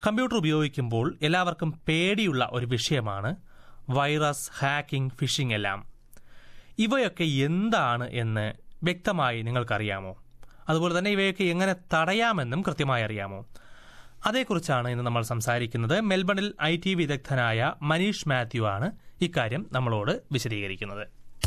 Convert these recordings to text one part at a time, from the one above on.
Computer ഉപയോഗിക്കുമ്പോൾ എല്ലാവർക്കും പേടിയുള്ള ഒരു വിഷയമാണ് വൈറസ് ഹാക്കിംഗ് ഫിഷിംഗ് എല്ലാം ഇവയൊക്കെ എന്താണ് എന്ന് വ്യക്തമായി നിങ്ങൾക്കറിയാമോ അതുപോലെ തന്നെ ഇവയൊക്കെ എങ്ങനെ തടയാമെന്നും കൃത്യമായി അറിയാമോ അതേക്കുറിച്ചാണ് ഇന്ന് നമ്മൾ സംസാരിക്കുന്നത് മെൽബണിൽ ഐ ടി വിദഗ്ധനായ മനീഷ് മാത്യു ആണ് ഇക്കാര്യം നമ്മളോട് വിശദീകരിക്കുന്നത്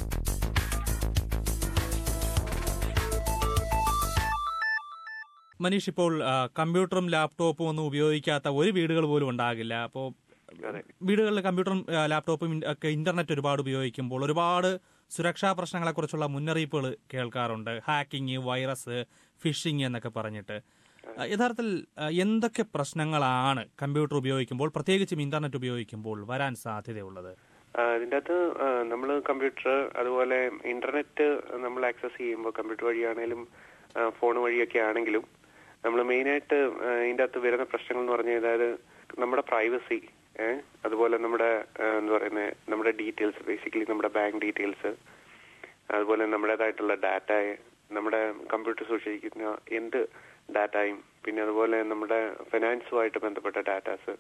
മനീഷ് ഇപ്പോൾ ആ, കമ്പ്യൂട്ടറും ലാപ്ടോപ്പും ഒന്നും ഉപയോഗിക്കാത്ത ഒരു വീടുകൾ പോലും ഉണ്ടാകില്ല അപ്പോൾ വീടുകളിൽ കമ്പ്യൂട്ടറും ആ, ലാപ്ടോപ്പും ഇൻ- ഒക്കെ ഇന്റർനെറ്റ് ഒരുപാട് ഉപയോഗിക്കുമ്പോൾ ഒരുപാട് സുരക്ഷാ പ്രശ്നങ്ങളെക്കുറിച്ചുള്ള മുന്നറിയിപ്പുകൾ കേൾക്കാറുണ്ട് ഹാക്കിംഗ് വൈറസ് ഫിഷിംഗ് എന്നൊക്കെ പറഞ്ഞിട്ട് ആ, യഥാർത്ഥത്തിൽ ആ, എന്തൊക്കെ പ്രശ്നങ്ങളാണ് കമ്പ്യൂട്ടർ ഉപയോഗിക്കുമ്പോൾ പ്രത്യേകിച്ചും ഇന്റർനെറ്റ് ഉപയോഗിക്കുമ്പോൾ വരാൻ സാധ്യതയുള്ളത് ആ, ഇതിന്റെ അകത്ത് നമ്മൾ കമ്പ്യൂട്ടർ അതുപോലെ ഇന്റർനെറ്റ് നമ്മൾ ആക്സസ് ചെയ്യുമ്പോൾ കമ്പ്യൂട്ടർ വഴിയാണേലും ഫോൺ വഴിയൊക്കെ ആണെങ്കിലും നമ്മൾ മെയിനായിട്ട് ഇതിന്റെ അകത്ത് വരുന്ന പ്രശ്നങ്ങൾ എന്ന് പറഞ്ഞാൽ അതായത് നമ്മുടെ പ്രൈവസി അതുപോലെ നമ്മുടെ ആ, എന്താ പറയുന്നത് നമ്മുടെ ഡീറ്റെയിൽസ് ബേസിക്കലി നമ്മുടെ ബാങ്ക് ഡീറ്റെയിൽസ് അതുപോലെ നമ്മുടേതായിട്ടുള്ള ഡാറ്റ നമ്മുടെ കമ്പ്യൂട്ടർ സൂക്ഷിക്കുന്ന എന്ത് ഡാറ്റയും പിന്നെ അതുപോലെ നമ്മുടെ ഫിനാൻസുമായിട്ട് ബന്ധപ്പെട്ട ഡാറ്റാസ്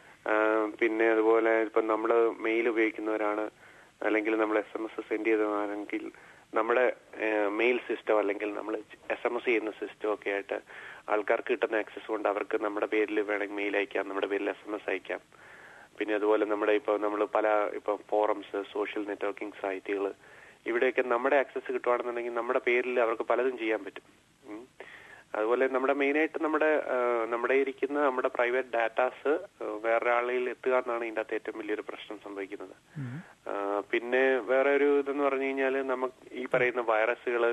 പിന്നെ അതുപോലെ ഇപ്പം നമ്മൾ മെയിൽ ഉപയോഗിക്കുന്നവരാണ് അല്ലെങ്കിൽ നമ്മൾ എസ് എം എസ് സെൻഡ് ചെയ്തതാണെങ്കിൽ നമ്മുടെ മെയിൽ സിസ്റ്റം അല്ലെങ്കിൽ നമ്മൾ എസ് എം എസ് ചെയ്യുന്ന സിസ്റ്റം ഒക്കെ ആയിട്ട് ആൾക്കാർക്ക് കിട്ടുന്ന ആക്സസ് കൊണ്ട് അവർക്ക് നമ്മുടെ പേരിൽ വേണമെങ്കിൽ മെയിൽ അയക്കാം നമ്മുടെ പേരിൽ എസ് എം എസ് അയക്കാം പിന്നെ അതുപോലെ നമ്മുടെ ഇപ്പോൾ നമ്മൾ പല ഇപ്പം ഫോറംസ് സോഷ്യൽ നെറ്റ്വർക്കിംഗ് സൈറ്റുകൾ ഇവിടെയൊക്കെ നമ്മുടെ ആക്സസ് കിട്ടുവാണെന്നുണ്ടെങ്കിൽ നമ്മുടെ പേരിൽ അവർക്ക് പലതും ചെയ്യാൻ പറ്റും ഉം. അതുപോലെ നമ്മുടെ മെയിനായിട്ട് നമ്മുടെ ആ, നമ്മുടെ ഇരിക്കുന്ന നമ്മുടെ പ്രൈവറ്റ് ഡാറ്റാസ് വേറൊരാളിൽ എത്തുക എന്നാണ് ഇതിന്റെ അകത്ത് ഏറ്റവും വലിയൊരു പ്രശ്നം സംഭവിക്കുന്നത് ആ, പിന്നെ വേറെ ഒരു ഇതെന്ന് പറഞ്ഞു കഴിഞ്ഞാൽ നമുക്ക് ഈ പറയുന്ന വൈറസുകൾ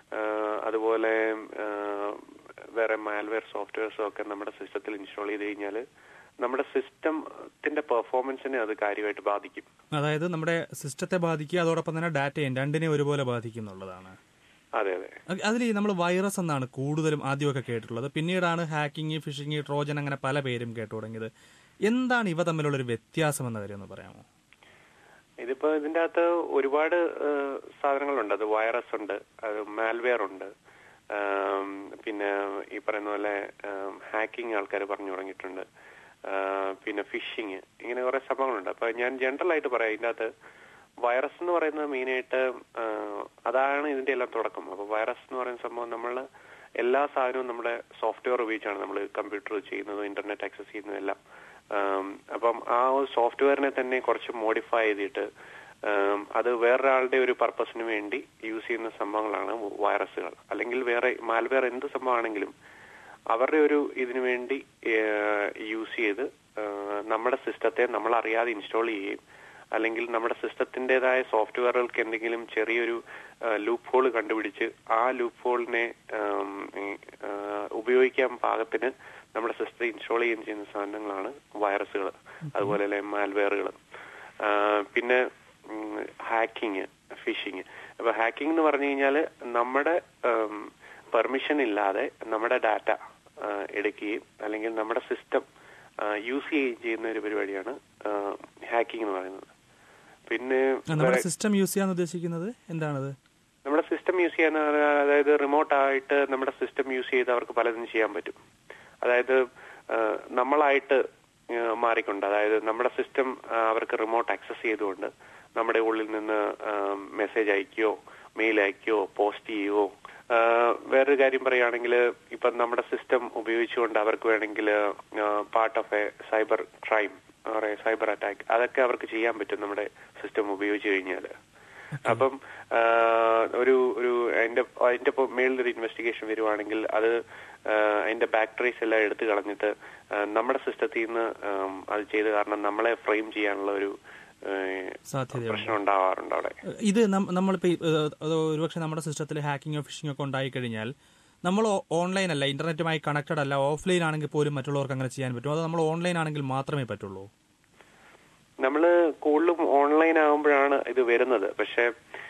അതുപോലെ ആ, വേറെ മാൽവെയർ സോഫ്റ്റ്വെയർസും ഒക്കെ നമ്മുടെ സിസ്റ്റത്തിൽ ഇൻസ്റ്റാൾ ചെയ്ത് കഴിഞ്ഞാൽ നമ്മുടെ സിസ്റ്റത്തിന്റെ പെർഫോമൻസിനെ അത് കാര്യമായിട്ട് ബാധിക്കും അതായത് നമ്മുടെ സിസ്റ്റത്തെ ബാധിക്കുക അതോടൊപ്പം തന്നെ ഡാറ്റയും രണ്ടിനെ ഒരുപോലെ ബാധിക്കും എന്നുള്ളതാണ് അതെ അതെ അതിൽ നമ്മൾ വൈറസ് എന്നാണ് കൂടുതലും ആദ്യമൊക്കെ കേട്ടിട്ടുള്ളത് പിന്നീടാണ് ഹാക്കിംഗ് ഫിഷിംഗ് ട്രോജൻ അങ്ങനെ പല പേരും കേട്ടു തുടങ്ങിയത് എന്താണ് ഇവ തമ്മിലുള്ള ഒരു വ്യത്യാസം എന്ന കാര്യം ഒന്ന് പറയാമോ ഇതിപ്പോ ഇതിന്റെ അകത്ത് ഒരുപാട് ഏഹ്, സാധനങ്ങളുണ്ട് അത് വൈറസ് ഉണ്ട് അത് മാൽവെയർ ഉണ്ട് ആം, പിന്നെ ഈ പറയുന്ന പോലെ ഹാക്കിംഗ് ആൾക്കാർ പറഞ്ഞു തുടങ്ങിയിട്ടുണ്ട് ആ, പിന്നെ ഫിഷിങ് ഇങ്ങനെ കുറെ സംഭവങ്ങളുണ്ട് അപ്പൊ ഞാൻ ജനറൽ ആയിട്ട് പറയാം ഇതിന്റെ അകത്ത് വൈറസ് എന്ന് പറയുന്നത് മെയിനായിട്ട് അതാണ് ഇതിന്റെ എല്ലാം തുടക്കം അപ്പൊ വൈറസ് എന്ന് പറയുന്ന സംഭവം നമ്മൾ എല്ലാ സാധനവും നമ്മുടെ സോഫ്റ്റ്വെയർ ഉപയോഗിച്ചാണ് നമ്മൾ കമ്പ്യൂട്ടർ ചെയ്യുന്നതും ഇന്റർനെറ്റ് ആക്സസ് ചെയ്യുന്നതും എല്ലാം ആം, അപ്പം ആ ഒരു സോഫ്റ്റ്വെയറിനെ തന്നെ കുറച്ച് മോഡിഫൈ ചെയ്തിട്ട് ആം, അത് വേറൊരാളുടെ ഒരു പർപ്പസിന് വേണ്ടി യൂസ് ചെയ്യുന്ന സംഭവങ്ങളാണ് വൈറസുകൾ അല്ലെങ്കിൽ വേറെ മാൽവെയർ എന്ത് സംഭവമാണെങ്കിലും അവരുടെ ഒരു ഇതിനു വേണ്ടി യൂസ് ചെയ്ത് ആ, നമ്മുടെ സിസ്റ്റത്തെ നമ്മൾ അറിയാതെ ഇൻസ്റ്റാൾ ചെയ്യുകയും അല്ലെങ്കിൽ നമ്മുടെ സിസ്റ്റത്തിൻ്റെതായ സോഫ്റ്റ്വെയറുകൾക്ക് എന്തെങ്കിലും ചെറിയൊരു ലൂപ്പ് ഹോൾ കണ്ടുപിടിച്ച് ആ ലൂപ്പ് ഹോളിനെ ഉപയോഗിക്കാൻ പാകത്തിന് നമ്മുടെ സിസ്റ്റം ഇൻസ്റ്റാൾ ചെയ്യുകയും ചെയ്യുന്ന സാധനങ്ങളാണ് വൈറസുകൾ അതുപോലെ തന്നെ മാൽവെയറുകൾ പിന്നെ ഹാക്കിങ് ഫിഷിങ് അപ്പൊ ഹാക്കിംഗ് എന്ന് പറഞ്ഞു കഴിഞ്ഞാൽ നമ്മുടെ പെർമിഷൻ ഇല്ലാതെ നമ്മുടെ ഡാറ്റ എടുക്കുകയും അല്ലെങ്കിൽ നമ്മുടെ സിസ്റ്റം യൂസ് ചെയ്യുകയും ചെയ്യുന്ന ഒരു പരിപാടിയാണ് ഹാക്കിംഗ് എന്ന് പറയുന്നത് പിന്നെ നമ്മുടെ വേറെ- സിസ്റ്റം യൂസ് ചെയ്യാൻ ഉദ്ദേശിക്കുന്നത് എന്താണത് നമ്മുടെ സിസ്റ്റം യൂസ് ചെയ്യാൻ അതായത് റിമോട്ട് ആയിട്ട് നമ്മുടെ സിസ്റ്റം യൂസ് ചെയ്ത് അവർക്ക് പലതും ചെയ്യാൻ പറ്റും അതായത് ആ, നമ്മളായിട്ട് ആ, മാറിക്കൊണ്ട് അതായത് നമ്മുടെ സിസ്റ്റം അവർക്ക് റിമോട്ട് ആക്സസ് ചെയ്തുകൊണ്ട് നമ്മുടെ ഉള്ളിൽ നിന്ന് മെസ്സേജ് അയക്കുകയോ മെയിൽ അയക്കുകയോ പോസ്റ്റ് ചെയ്യുകയോ ആ, വേറൊരു കാര്യം പറയുകയാണെങ്കിൽ ഇപ്പം നമ്മുടെ സിസ്റ്റം ഉപയോഗിച്ചുകൊണ്ട് അവർക്ക് വേണമെങ്കിൽ part of a cyber crime cyber attack അതൊക്കെ അവർക്ക് ചെയ്യാൻ പറ്റും നമ്മുടെ സിസ്റ്റം ഉപയോഗിച്ച് കഴിഞ്ഞാൽ അപ്പം ആ, ഒരു ഒരു അതിന്റെ അതിന്റെ ഇപ്പൊ മേളിലൊരു ഇൻവെസ്റ്റിഗേഷൻ വരുവാണെങ്കിൽ അത് ആ, അതിന്റെ ബാക്ടറീസ് എല്ലാം എടുത്തു കളഞ്ഞിട്ട് ആ, നമ്മുടെ സിസ്റ്റത്തിൽ നിന്ന് ആം, അത് ചെയ്ത് കാരണം നമ്മളെ ഫ്രെയിം ചെയ്യാനുള്ള ഒരു ഏ, സാധ്യതയുണ്ട്. പ്രശ്നം ഉണ്ടാവാറുണ്ട് അവിടെ ഇത് നം- നമ്മളിപ്പോ ഈ, ഏഹ്, അത് ഒരുപക്ഷെ നമ്മുടെ സിസ്റ്റത്തിൽ ഹാക്കിങ്ങോ ഫിഷിങ്ങോ ഒക്കെ ഉണ്ടായി കഴിഞ്ഞാൽ നമ്മൾ ഓൺലൈൻ അല്ല ഇന്റർനെറ്റുമായി കണക്റ്റഡ് അല്ല ഓഫ്ലൈൻ ആണെങ്കിൽ പോലും മറ്റുള്ളവർക്ക് അങ്ങനെ ചെയ്യാൻ പറ്റും അത് നമ്മൾ ഓൺലൈൻ ആണെങ്കിൽ മാത്രമേ പറ്റുള്ളൂ നമ്മള് കൂടുതലും ഓൺലൈൻ ആകുമ്പോഴാണ് ഇത് വരുന്നത് പക്ഷെ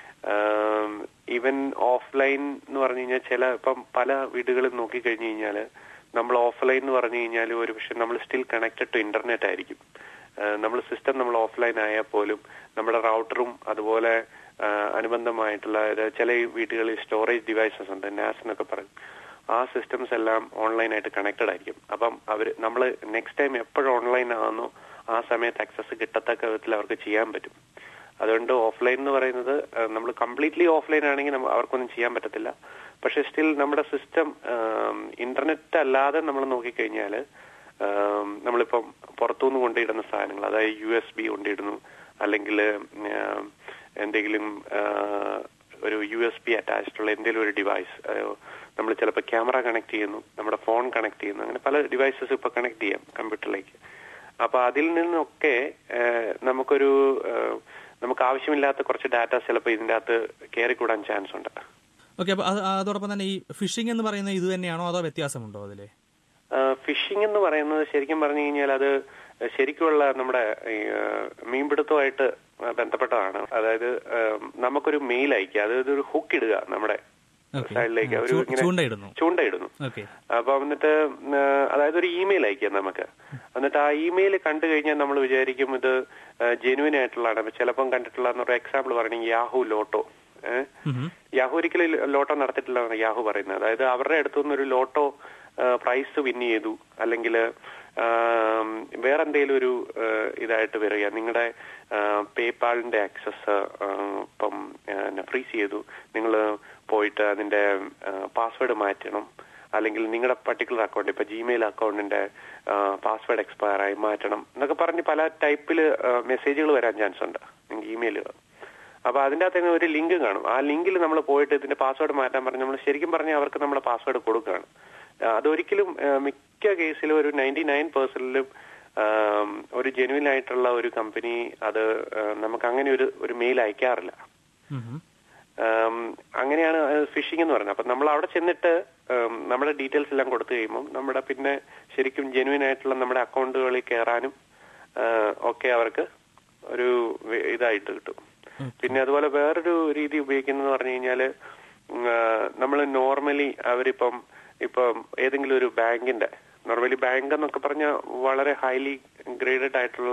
ഈവൻ ഓഫ്ലൈൻ എന്ന് പറഞ്ഞു കഴിഞ്ഞാൽ ചില ഇപ്പം പല വീടുകളിൽ നോക്കിക്കഴിഞ്ഞു കഴിഞ്ഞാൽ നമ്മൾ ഓഫ്ലൈൻ എന്ന് പറഞ്ഞു കഴിഞ്ഞാൽ ഒരു പക്ഷെ നമ്മൾ സ്റ്റിൽ കണക്റ്റഡ് ടു ഇന്റർനെറ്റ് ആയിരിക്കും നമ്മൾ സിസ്റ്റം നമ്മൾ ഓഫ്ലൈൻ ആയാൽ പോലും നമ്മുടെ റൗട്ടറും അതുപോലെ ആ, അനുബന്ധമായിട്ടുള്ള ഇത് ചില വീടുകളിൽ സ്റ്റോറേജ് ഡിവൈസസ് ഉണ്ട് നാസ് എന്നൊക്കെ പറയും ആ സിസ്റ്റംസ് എല്ലാം ഓൺലൈനായിട്ട് കണക്റ്റഡ് ആയിരിക്കും അപ്പം അവർ നമ്മൾ നെക്സ്റ്റ് ടൈം എപ്പോഴും ഓൺലൈൻ ആകുന്നു ആ സമയത്ത് ആക്സസ് കിട്ടത്തക്ക വിധത്തിൽ അവർക്ക് ചെയ്യാൻ പറ്റും അതുകൊണ്ട് ഓഫ്ലൈൻ എന്ന് പറയുന്നത് നമ്മൾ കംപ്ലീറ്റ്ലി ഓഫ്ലൈൻ ആണെങ്കിൽ നമ്മ- അവർക്കൊന്നും ചെയ്യാൻ പറ്റത്തില്ല പക്ഷെ സ്റ്റിൽ നമ്മുടെ സിസ്റ്റം ഇന്റർനെറ്റ് അല്ലാതെ നമ്മൾ നോക്കിക്കഴിഞ്ഞാൽ നമ്മളിപ്പം പുറത്തുനിന്ന് കൊണ്ടിടുന്ന സാധനങ്ങൾ അതായത് യു എസ് ബി കൊണ്ടിടുന്നു അല്ലെങ്കിൽ എന്തെങ്കിലും ആ, ഒരു യു എസ് ബി അറ്റാച്ച്ഡ് ഉള്ള എന്തെങ്കിലും ഒരു ഡിവൈസ് നമ്മൾ ചിലപ്പോൾ ക്യാമറ കണക്ട് ചെയ്യുന്നു നമ്മുടെ ഫോൺ കണക്ട് ചെയ്യുന്നു അങ്ങനെ പല ഡിവൈസസ് ഇപ്പൊ കണക്ട് ചെയ്യാം കമ്പ്യൂട്ടറിലേക്ക് അപ്പൊ അതിൽ നിന്നൊക്കെ ആ, നമുക്കൊരു ആ, നമുക്ക് ആവശ്യമില്ലാത്ത കുറച്ച് ഡാറ്റ ചിലപ്പോൾ ഇതിന്റെ അകത്ത് കയറിക്കൂടാൻ ചാൻസ് ഉണ്ട് ഓക്കെ അപ്പൊ അത് അതോടൊപ്പം തന്നെ ഈ ഫിഷിംഗ് എന്ന് പറയുന്നത് ഇത് തന്നെയാണോ അതോ വ്യത്യാസമുണ്ടോ അതിലെ ഫിഷിംഗ് എന്ന് പറയുന്നത് ശരിക്കും പറഞ്ഞു കഴിഞ്ഞാൽ അത് ശരിക്കുമുള്ള നമ്മുടെ ഈ, ആ, മീൻപിടുത്തവുമായിട്ട് ബന്ധപ്പെട്ടതാണ് അതായത് ആ, നമുക്കൊരു മെയിൽ അയക്കുക അതായത് ഒരു ഹുക്ക് ഇടുക നമ്മുടെ Okay. സൈഡിലേക്ക് ആ, ഒരു ചൂ- ഇങ്ങനെ ചൂണ്ടയിടുന്നു. ചൂണ്ടയിടുന്നു ഓക്കെ അപ്പൊ എന്നിട്ട് ആ, അതായത് ഒരു ഇമെയിൽ അയക്കാം നമുക്ക് എന്നിട്ട് ആ ഇമെയിൽ കണ്ടു കഴിഞ്ഞാൽ നമ്മൾ വിചാരിക്കും ഇത് ജെനുവിൻ ആയിട്ടുള്ളതാണ് അപ്പൊ ചിലപ്പം കണ്ടിട്ടുള്ള ഒരു എക്സാമ്പിൾ പറയണെങ്കിൽ യാഹു ലോട്ടോ ഏഹ് യാഹു ഒരിക്കലും ലോട്ടോ നടത്തിയിട്ടില്ല എന്നാണ് യാഹു പറയുന്നത് അതായത് അവരുടെ അടുത്തുനിന്ന് ഒരു ലോട്ടോ പ്രൈസ് വിൻ ചെയ്തു അല്ലെങ്കിൽ വേറെ എന്തെങ്കിലും ഒരു ആ, ഇതായിട്ട് വരിക നിങ്ങളുടെ പേപാളിന്റെ ആക്സസ് ഇപ്പം ഫ്രീസ് ചെയ്തു നിങ്ങൾ പോയിട്ട് അതിന്റെ പാസ്വേഡ് മാറ്റണം അല്ലെങ്കിൽ നിങ്ങളുടെ പർട്ടിക്കുലർ അക്കൗണ്ട് ഇപ്പൊ ജിമെയിൽ അക്കൗണ്ടിന്റെ പാസ്വേഡ് എക്സ്പയർ ആയി മാറ്റണം എന്നൊക്കെ പറഞ്ഞ് പല ടൈപ്പിൽ മെസ്സേജുകൾ വരാൻ ചാൻസ് ഉണ്ട് ഇമെയിലുകൾ അപ്പൊ അതിന്റെ അകത്ത് തന്നെ ഒരു ലിങ്ക് കാണും ആ ലിങ്കിൽ നമ്മൾ പോയിട്ട് ഇതിന്റെ പാസ്വേഡ് മാറ്റാൻ പറഞ്ഞ് നമ്മൾ ശരിക്കും പറഞ്ഞാൽ അവർക്ക് നമ്മുടെ പാസ്വേഡ് കൊടുക്കുകയാണ് ആ, അതൊരിക്കലും ആ, മിക്ക കേസിലും ഒരു നയൻറ്റി നയൻ പെർസെന്റിലും ഒരു ജെനുവിൻ ആയിട്ടുള്ള ഒരു കമ്പനി അത് ആ, നമുക്ക് അങ്ങനെ ഒരു ഒരു മെയിൽ അയക്കാറില്ല ആം, അങ്ങനെയാണ് ഫിഷിംഗ് എന്ന് പറയുന്നത് അപ്പൊ നമ്മൾ അവിടെ ചെന്നിട്ട് ആം, നമ്മുടെ ഡീറ്റെയിൽസ് എല്ലാം കൊടുത്തു കഴിയുമ്പോൾ നമ്മുടെ പിന്നെ ശരിക്കും ജെനുവിൻ ആയിട്ടുള്ള നമ്മുടെ അക്കൗണ്ടുകളിൽ കയറാനും ഒക്കെ അവർക്ക് ഒരു വെ- ഇതായിട്ട് കിട്ടും പിന്നെ അതുപോലെ വേറൊരു രീതി ഉപയോഗിക്കുന്നത് പറഞ്ഞു കഴിഞ്ഞാല് നമ്മൾ നോർമലി അവരിപ്പം ഇപ്പം ഏതെങ്കിലും ഒരു ബാങ്കിന്റെ നോർമലി ബാങ്ക് എന്നൊക്കെ പറഞ്ഞാൽ വളരെ ഹൈലി ഗ്രേഡഡ് ആയിട്ടുള്ള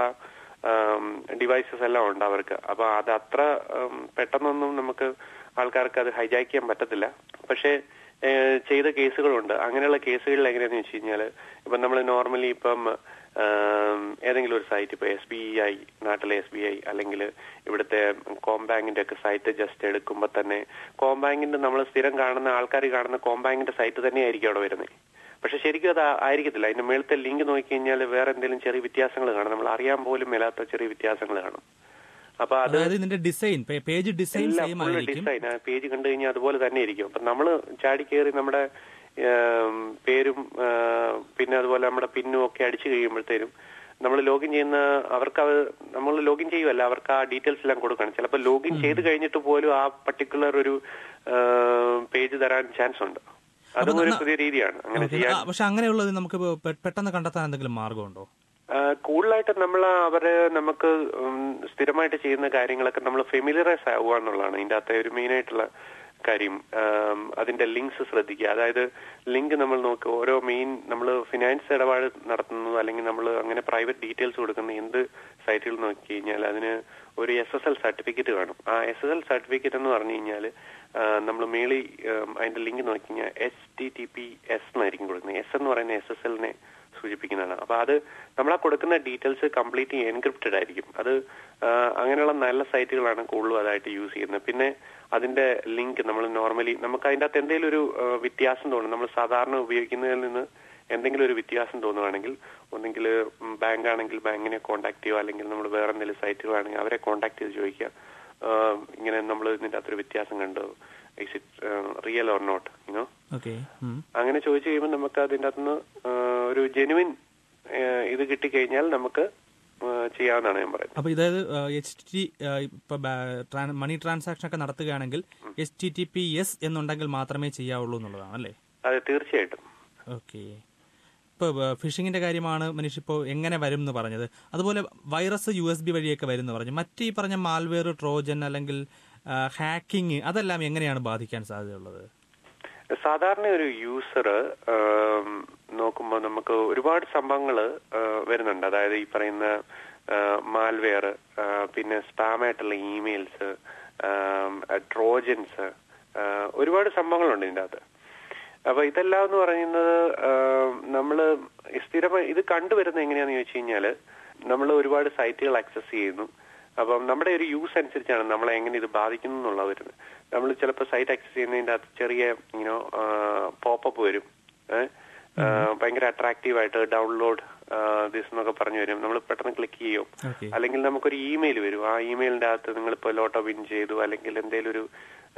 ഡിവൈസസ് എല്ലാം ഉണ്ട് അവർക്ക് അപ്പൊ അത് അത്ര ഉം, പെട്ടെന്നൊന്നും നമുക്ക് ആൾക്കാർക്ക് അത് ഹൈജാക്ക് ചെയ്യാൻ പറ്റത്തില്ല പക്ഷേ ഏഹ്, ചെയ്ത കേസുകളുണ്ട് അങ്ങനെയുള്ള കേസുകളിൽ എങ്ങനെയാന്ന് വെച്ച് കഴിഞ്ഞാല് ഇപ്പൊ നമ്മൾ നോർമലി ഇപ്പം ആം, ഏതെങ്കിലും ഒരു സൈറ്റ് ഇപ്പൊ എസ് ബി ഐ നാട്ടിലെ എസ് ബി ഐ അല്ലെങ്കിൽ ഇവിടുത്തെ കോംബാങ്കിന്റെ ഒക്കെ സൈറ്റ് ജസ്റ്റ് എടുക്കുമ്പോൾ തന്നെ കോംബാങ്കിന്റെ നമ്മൾ സ്ഥിരം കാണുന്ന ആൾക്കാർ കാണുന്ന കോംബാങ്കിന്റെ സൈറ്റ് തന്നെയായിരിക്കും അവിടെ വരുന്നത് പക്ഷെ ശരിക്കും അത് ആ- ആയിരിക്കത്തില്ല അതിന്റെ മേളത്തെ ലിങ്ക് നോക്കിക്കഴിഞ്ഞാൽ വേറെ എന്തെങ്കിലും ചെറിയ വ്യത്യാസങ്ങൾ കാണും നമ്മൾ അറിയാൻ പോലും മേലാത്ത ചെറിയ വ്യത്യാസങ്ങൾ കാണും അപ്പൊ അത് അതായത് ഇതിന്റെ ഡിസൈൻ പേജ് ഡിസൈൻ എല്ലാം സെയിം ഫുള്ള് ആയിരിക്കും ഡിസൈൻ പേജ് കണ്ടു കഴിഞ്ഞാൽ അതുപോലെ തന്നെ ഇരിക്കും അപ്പൊ നമ്മള് ചാടി കയറി നമ്മുടെ ഏം, പേരും ആ, പിന്നെ അതുപോലെ നമ്മുടെ പിന്നും ഒക്കെ അടിച്ചു കഴിയുമ്പോഴത്തേനും നമ്മൾ ലോഗിൻ ചെയ്യുന്ന അവർക്ക് അത് നമ്മൾ ലോഗിൻ ചെയ്യുമല്ല അവർക്ക് ആ ഡീറ്റെയിൽസ് എല്ലാം കൊടുക്കണം ചിലപ്പോൾ ലോഗിൻ ചെയ്ത് കഴിഞ്ഞിട്ട് പോലും ആ പർട്ടിക്കുലർ ഒരു പേജ് തരാൻ ചാൻസ് ഉണ്ട് അതും ഒരു പുതിയ രീതിയാണ് അങ്ങനെ ഓക്കേ. ചെയ്യാൻ ആ, പക്ഷെ അങ്ങനെയുള്ളത് നമുക്ക് ഇപ്പൊ പെ- പെട്ടെന്ന് കണ്ടെത്താൻ എന്തെങ്കിലും മാർഗമുണ്ടോ ആ, കൂടുതലായിട്ട് നമ്മൾ അവര് നമുക്ക് ഉം, സ്ഥിരമായിട്ട് ചെയ്യുന്ന കാര്യങ്ങളൊക്കെ നമ്മൾ ഫെമിലിയറൈസ് ആവുക എന്നുള്ളതാണ് ഇതിന്റെ അകത്തെ ഒരു മെയിൻ ആയിട്ടുള്ള കാര്യം ആം, അതിന്റെ ലിങ്ക്സ് ശ്രദ്ധിക്കുക അതായത് ലിങ്ക് നമ്മൾ നോക്കുക ഓരോ മെയിൻ നമ്മൾ ഫിനാൻസ് ഇടപാട് നടത്തുന്നു അല്ലെങ്കിൽ നമ്മൾ അങ്ങനെ പ്രൈവറ്റ് ഡീറ്റെയിൽസ് കൊടുക്കുന്ന എന്ത് സൈറ്റുകൾ നോക്കി കഴിഞ്ഞാൽ അതിന് ഒരു എസ് എസ് എൽ സർട്ടിഫിക്കറ്റ് കാണും ആ എസ് എസ് എൽ സർട്ടിഫിക്കറ്റ് എന്ന് പറഞ്ഞു കഴിഞ്ഞാൽ നമ്മൾ മേളി ആം, അതിന്റെ ലിങ്ക് നോക്കി കഴിഞ്ഞാൽ H T T P S എന്നായിരിക്കും കൊടുക്കുന്നത് എസ് എന്ന് പറയുന്ന എസ് എസ് എല്ലിനെ സൂചിപ്പിക്കുന്നതാണ് അപ്പൊ അത് നമ്മൾ ആ കൊടുക്കുന്ന ഡീറ്റെയിൽസ് കംപ്ലീറ്റ്ലി എൻക്രിപ്റ്റഡ് ആയിരിക്കും അത് ആ, അങ്ങനെയുള്ള നല്ല സൈറ്റുകളാണ് കൂടുതലും അതായിട്ട് യൂസ് ചെയ്യുന്നത് പിന്നെ അതിന്റെ ലിങ്ക് നമ്മൾ നോർമലി നമുക്ക് അതിന്റെ അകത്ത് എന്തെങ്കിലും ഒരു ആ, വ്യത്യാസം തോന്നും നമ്മൾ സാധാരണ ഉപയോഗിക്കുന്നതിൽ നിന്ന് എന്തെങ്കിലും ഒരു വ്യത്യാസം തോന്നുവാണെങ്കിൽ ഒന്നെങ്കിൽ ബാങ്ക് ആണെങ്കിൽ ബാങ്കിനെ കോൺടാക്ട് ചെയ്യുക അല്ലെങ്കിൽ നമ്മൾ വേറെ എന്തെങ്കിലും സൈറ്റുകളാണെങ്കിൽ അവരെ കോൺടാക്ട് ചെയ്ത് ചോദിക്കുക ആ, ഇങ്ങനെ നമ്മൾ ഇതിന്റെ അകത്തൊരു വ്യത്യാസം കണ്ടു is it real or not you know okay അങ്ങനെ ചോദിച്ചു കഴിയുമ്പോൾ നമുക്ക് അതിൻ്റെ അകത്തുനിന്ന് ആ, ഒരു ജെനുവിൻ ഇത് കിട്ടിക്കഴിഞ്ഞാൽ നമുക്ക് ആ, ചെയ്യാവുന്നതാണ് ഞാൻ പറയുന്നത് അപ്പൊ ഇതായത് എച്ച് ടി ഇപ്പൊ മണി ട്രാൻസാക്ഷൻ ഒക്കെ നടത്തുകയാണെങ്കിൽ H T T P S എന്നുണ്ടെങ്കിൽ മാത്രമേ ചെയ്യാവുള്ളൂ എന്നുള്ളതാണ് അല്ലേ അതെ തീർച്ചയായിട്ടും ഓക്കെ ഇപ്പൊ ഫിഷിങ്ങിന്റെ കാര്യമാണ് മനീഷ് ഇപ്പോൾ എങ്ങനെ വരും എന്ന് പറഞ്ഞത് അതുപോലെ വൈറസ് യു എസ് ബി വഴിയൊക്കെ വരും എന്ന് പറഞ്ഞു മറ്റ് ഈ പറഞ്ഞ മാൽവെയർ ട്രോജൻ അല്ലെങ്കിൽ ഹാക്കിംഗ് അതെല്ലാം എങ്ങനെയാണ് ബാധിക്കാൻ സാധ്യതയുള്ളത് സാധാരണ ഒരു യൂസർ നോക്കുമ്പോൾ നമുക്ക് ഒരുപാട് സംഭവങ്ങൾ വരുന്നുണ്ട് അതായത് ഈ പറയുന്ന മാൽവെയർ പിന്നെ സ്പാം ആയിട്ടുള്ള ഇമെയിൽസ് ട്രോജൻസ് ഒരുപാട് സംഭവങ്ങളുണ്ട് ഇതിൻ്റെ അകത്ത് അപ്പൊ ഇതെല്ലാം എന്ന് പറയുന്നത് നമ്മൾ സ്ഥിരമായി ഇത് കണ്ടുവരുന്നത് എങ്ങനെയാന്ന് ചോദിച്ചു കഴിഞ്ഞാല് നമ്മൾ ഒരുപാട് സൈറ്റുകൾ ആക്സസ് ചെയ്യുന്നു അപ്പം നമ്മുടെ ഒരു യൂസ് അനുസരിച്ചാണ് നമ്മളെ എങ്ങനെ ഇത് ബാധിക്കുന്നു എന്നുള്ളത് വരുന്നത് നമ്മൾ ചിലപ്പോൾ സൈറ്റ് ആക്സസ് ചെയ്യുന്നതിന്റെ അകത്ത് ചെറിയ ഇങ്ങനെ പോപ്പപ്പ് വരും ഏഹ് ഭയങ്കര അട്രാക്റ്റീവ് ആയിട്ട് ഡൗൺലോഡ് ദിസ് എന്നൊക്കെ പറഞ്ഞു വരും നമ്മൾ പെട്ടെന്ന് ക്ലിക്ക് ചെയ്യും ഓക്കെ അല്ലെങ്കിൽ നമുക്കൊരു ഇമെയിൽ വരും ആ ഇമെയിലിന്റെ അകത്ത് നിങ്ങളിപ്പോ ലോട്ടോ വിൻ ചെയ്തു അല്ലെങ്കിൽ എന്തെങ്കിലും ഒരു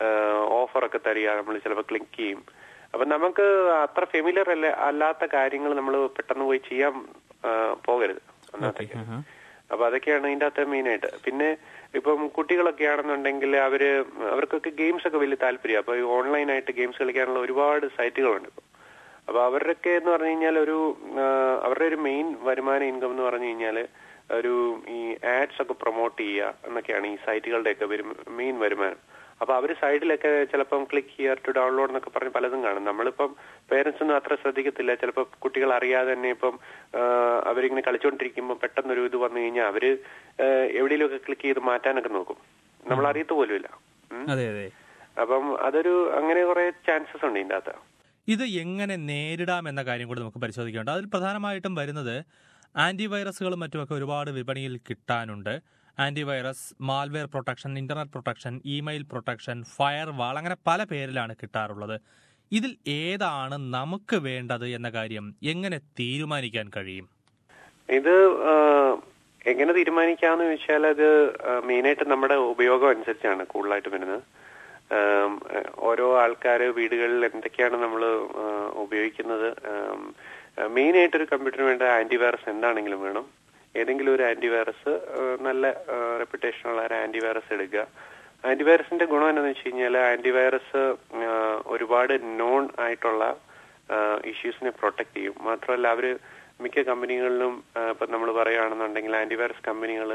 ഓഫർ ഒക്കെ തരിക നമ്മൾ ചിലപ്പോൾ ക്ലിക്ക് ചെയ്യും അപ്പൊ നമുക്ക് അത്ര ഫെമിലിയർ അല്ല അല്ലാത്ത കാര്യങ്ങൾ നമ്മൾ പെട്ടെന്ന് പോയി ചെയ്യാൻ ആ, പോകരുത് ഓക്കെ അന്നത്തേക്ക് അപ്പൊ അതൊക്കെയാണ് ഇതിന്റെ അകത്ത് മെയിൻ ആയിട്ട് പിന്നെ ഇപ്പം കുട്ടികളൊക്കെ ആണെന്നുണ്ടെങ്കിൽ അവര് അവർക്കൊക്കെ ഗെയിംസ് ഒക്കെ വലിയ താല്പര്യം അപ്പൊ ഓൺലൈൻ ആയിട്ട് ഗെയിംസ് കളിക്കാനുള്ള ഒരുപാട് സൈറ്റുകളുണ്ട് ഇപ്പൊ അപ്പൊ അവരുടെയൊക്കെ എന്ന് പറഞ്ഞു കഴിഞ്ഞാൽ ഒരു ആ, അവരുടെ ഒരു മെയിൻ വരുമാന ഇൻകം എന്ന് പറഞ്ഞു കഴിഞ്ഞാൽ ഒരു ഈ ആഡ്സ് ഒക്കെ പ്രൊമോട്ട് ചെയ്യുക എന്നൊക്കെയാണ് ഈ സൈറ്റുകളുടെ ഒക്കെ മെയിൻ വരുമാനം അപ്പൊ അവര് സൈഡിലൊക്കെ ചിലപ്പം ക്ലിക്ക് ഹിയർ ടു ഡൗൺലോഡ് എന്നൊക്കെ പറഞ്ഞ് പലതും കാണും നമ്മളിപ്പം പേരൻസ് ഒന്നും അത്ര ശ്രദ്ധിക്കത്തില്ല ചിലപ്പോൾ കുട്ടികൾ അറിയാതെ തന്നെ ഇപ്പം ആ, അവരിങ്ങനെ കളിച്ചുകൊണ്ടിരിക്കുമ്പോൾ പെട്ടെന്നൊരു ഇത് വന്നു കഴിഞ്ഞാൽ അവര് എവിടെയെങ്കിലുമൊക്കെ ക്ലിക്ക് ചെയ്ത് മാറ്റാനൊക്കെ നോക്കും നമ്മൾ അറിയത്ത് പോലുമില്ല ഉം. അതെ അതെ അപ്പം അതൊരു അങ്ങനെ കുറെ ചാൻസസ് ഉണ്ട് ഇതിന്റെ അകത്ത് ഇത് എങ്ങനെ നേരിടാം എന്ന കാര്യം കൂടി നമുക്ക് പരിശോധിക്കേണ്ട അതിൽ പ്രധാനമായിട്ടും വരുന്നത് ആന്റിവൈറസുകളും മറ്റുമൊക്കെ ഒരുപാട് വിപണിയിൽ കിട്ടാനുണ്ട് antivirus malware protection internet protection email protection firewall അങ്ങനെ പല പേരിലാണ് കിട്ടാറുള്ളത് ഇതിൽ ഏതാണ് നമുക്ക് വേണ്ടത് എന്ന കാര്യം എങ്ങനെ തീരുമാനിക്കാൻ കഴിയും ഇത് ആ, എങ്ങനെ തീരുമാനിക്കാന്ന് ചോദിച്ചാൽ അത് മെയിനായിട്ട് നമ്മുടെ ഉപയോഗം അനുസരിച്ചാണ് കൂടുതലായിട്ട് വരുന്നത് ആം, ഓരോ ആൾക്കാർ വീടുകളിൽ എന്തൊക്കെയാണ് നമ്മൾ ഉപയോഗിക്കുന്നത് മെയിനായിട്ട് ഒരു കമ്പ്യൂട്ടറിന് വേണ്ട ആന്റിവൈറസ് എന്താണെങ്കിലും വേണം ഏതെങ്കിലും ഒരു ആന്റിവൈറസ് നല്ല റെപ്യൂട്ടേഷൻ ഉള്ള ഒരു ആന്റിവൈറസ് എടുക്കുക ആന്റിവൈറസിന്റെ ഗുണം എന്താണെന്ന് വെച്ച് കഴിഞ്ഞാൽ ആന്റിവൈറസ് ഒരുപാട് നോൺ ആയിട്ടുള്ള ഇഷ്യൂസിനെ പ്രൊട്ടക്ട് ചെയ്യും മാത്രമല്ല അവര് മിക്ക കമ്പനികളിലും ആ, ഇപ്പൊ നമ്മൾ പറയുകയാണെന്നുണ്ടെങ്കിൽ ആന്റിവൈറസ് കമ്പനികൾ